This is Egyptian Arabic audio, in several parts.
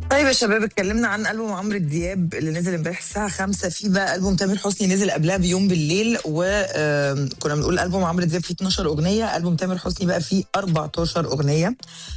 طيب يا شباب اتكلمنا عن البوم عمرو دياب اللي نزل امبارح الساعه 5 في بقى البوم تامر حسني نزل قبلها بيوم بالليل وكنا بنقول البوم عمرو دياب فيه 12 اغنيه البوم تامر حسني بقى فيه 14 اغنيه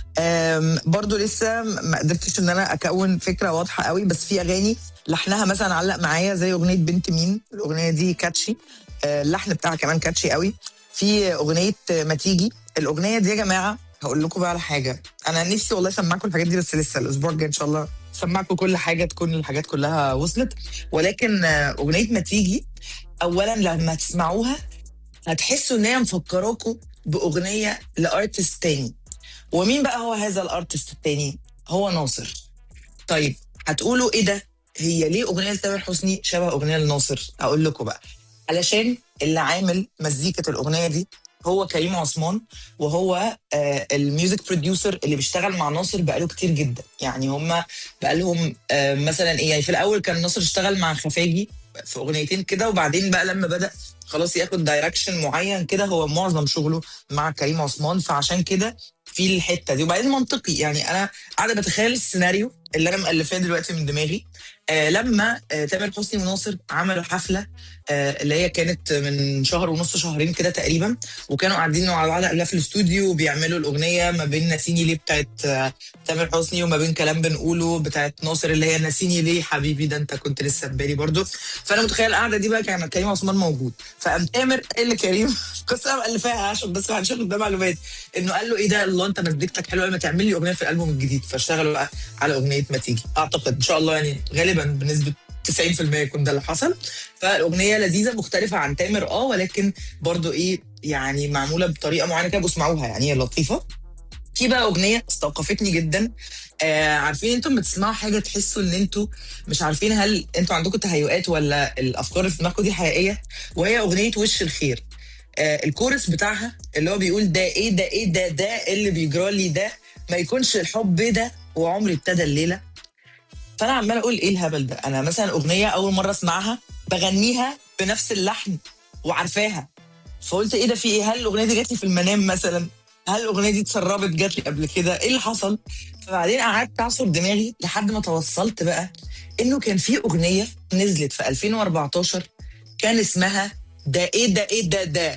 آم، برضو لسه ما قدرتش ان انا اكون فكره واضحه قوي بس في اغاني لحنها مثلا علق معايا زي اغنيه بنت مين الاغنيه دي كاتشي آه، اللحن بتاعها كمان كاتشي قوي في اغنيه ما تيجي الاغنيه دي يا جماعه هقول لكم بقى على حاجه انا نفسي والله اسمعكم الحاجات دي بس لسه الاسبوع الجاي ان شاء الله اسمعكم كل حاجه تكون الحاجات كلها وصلت ولكن آه، اغنيه ما تيجي اولا لما تسمعوها هتحسوا ان هي مفكراكم باغنيه لارتست تاني ومين بقى هو هذا الارتست التاني هو ناصر طيب هتقولوا ايه ده هي ليه اغنيه لتامر حسني شبه اغنيه لناصر اقول لكم بقى علشان اللي عامل مزيكه الاغنيه دي هو كريم عثمان وهو آه الميوزك بروديوسر اللي بيشتغل مع ناصر بقاله كتير جدا يعني هم بقالهم آه مثلا ايه يعني في الاول كان ناصر اشتغل مع خفاجي في اغنيتين كده وبعدين بقى لما بدا خلاص ياخد دايركشن معين كده هو معظم شغله مع كريم عثمان فعشان كده في الحته دي وبعدين منطقي يعني انا قاعده بتخيل السيناريو اللي انا مألفاه دلوقتي من دماغي آه لما آه تامر حسني وناصر عملوا حفله آه اللي هي كانت من شهر ونص شهرين كده تقريبا وكانوا قاعدين مع بعض قبلها في الاستوديو وبيعملوا الاغنيه ما بين ناسيني ليه بتاعت آه تامر حسني وما بين كلام بنقوله بتاعت ناصر اللي هي ناسيني ليه حبيبي ده انت كنت لسه في بالي برضه فانا متخيل القعده دي بقى كان كريم عثمان موجود فقام تامر قال لكريم قصه انا مألفاها عشان بس محدش ياخد ده معلومات انه قال له ايه ده الله انت مزيكتك حلوه ما تعمل لي اغنيه في الالبوم الجديد فاشتغلوا بقى على اغنيه ما تيجي اعتقد ان شاء الله يعني غالبا بنسبه 90% يكون ده اللي حصل فالاغنيه لذيذه مختلفه عن تامر اه ولكن برضو ايه يعني معموله بطريقه معينه كده بسمعوها يعني هي لطيفه في بقى اغنيه استوقفتني جدا آه عارفين انتم بتسمعوا حاجه تحسوا ان انتوا مش عارفين هل انتوا عندكم تهيؤات ولا الافكار اللي في دماغكم دي حقيقيه وهي اغنيه وش الخير آه الكورس بتاعها اللي هو بيقول ده ايه ده ايه ده ده إيه اللي بيجرى لي ده ما يكونش الحب ده وعمري ابتدى الليله فانا عمال اقول ايه الهبل ده انا مثلا اغنيه اول مره اسمعها بغنيها بنفس اللحن وعارفاها فقلت ايه ده في ايه هل الاغنيه دي جات لي في المنام مثلا هل الاغنيه دي اتسربت جات لي قبل كده ايه اللي حصل فبعدين قعدت اعصر دماغي لحد ما توصلت بقى انه كان في اغنيه نزلت في 2014 كان اسمها ده ايه ده ايه ده ده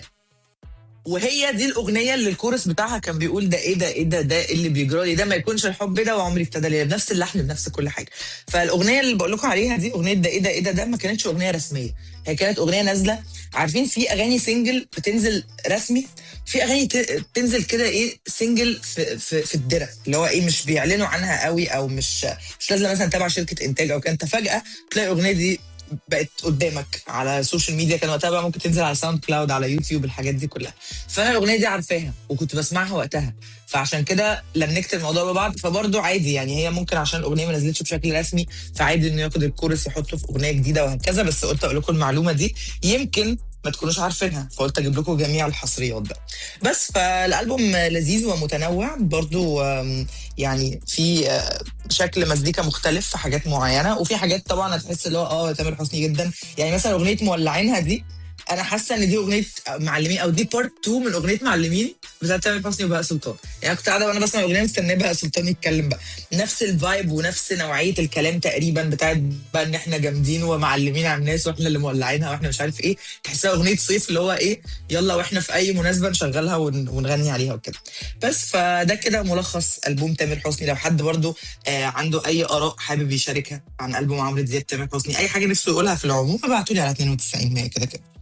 وهي دي الاغنيه اللي الكورس بتاعها كان بيقول ده ايه ده ايه ده ده اللي بيجرى لي ده ما يكونش الحب ده وعمري ابتدى لي بنفس اللحن بنفس كل حاجه فالاغنيه اللي بقول لكم عليها دي اغنيه ده ايه ده ايه ده ده ما كانتش اغنيه رسميه هي كانت اغنيه نازله عارفين في اغاني سنجل بتنزل رسمي في اغاني ت- تنزل كده ايه سنجل في في, في الدرة اللي هو ايه مش بيعلنوا عنها قوي او مش مش لازم مثلا تبع شركه انتاج او كده انت فجاه تلاقي الاغنيه دي بقت قدامك على السوشيال ميديا كان وقتها بقى ممكن تنزل على ساوند كلاود على يوتيوب الحاجات دي كلها فانا الاغنيه دي عارفاها وكنت بسمعها وقتها فعشان كده لنكت الموضوع ببعض فبرضه عادي يعني هي ممكن عشان الاغنيه ما نزلتش بشكل رسمي فعادي انه ياخد الكورس يحطه في اغنيه جديده وهكذا بس قلت اقول لكم المعلومه دي يمكن ما تكونوش عارفينها فقلت اجيب لكم جميع الحصريات بقى بس فالالبوم لذيذ ومتنوع برضو آم، يعني في آه، شكل مزيكا مختلف في حاجات معينه وفي حاجات طبعا هتحس اللي هو اه تامر حسني جدا يعني مثلا اغنيه مولعينها دي انا حاسه ان دي اغنيه معلمين او دي بارت 2 من اغنيه معلمين بتاعت تامر حسني وبهاء سلطان يعني أنا كنت قاعده وانا بسمع الاغنيه مستنيه بهاء سلطان يتكلم بقى نفس الفايب ونفس نوعيه الكلام تقريبا بتاعت بقى ان احنا جامدين ومعلمين على الناس واحنا اللي مولعينها واحنا مش عارف ايه تحسها اغنيه صيف اللي هو ايه يلا واحنا في اي مناسبه نشغلها ون- ونغني عليها وكده بس فده كده ملخص البوم تامر حسني لو حد برضو آه عنده اي اراء حابب يشاركها عن البوم عمرو دياب تامر حسني اي حاجه نفسه يقولها في العموم ابعتوا لي على 92 100 كده كده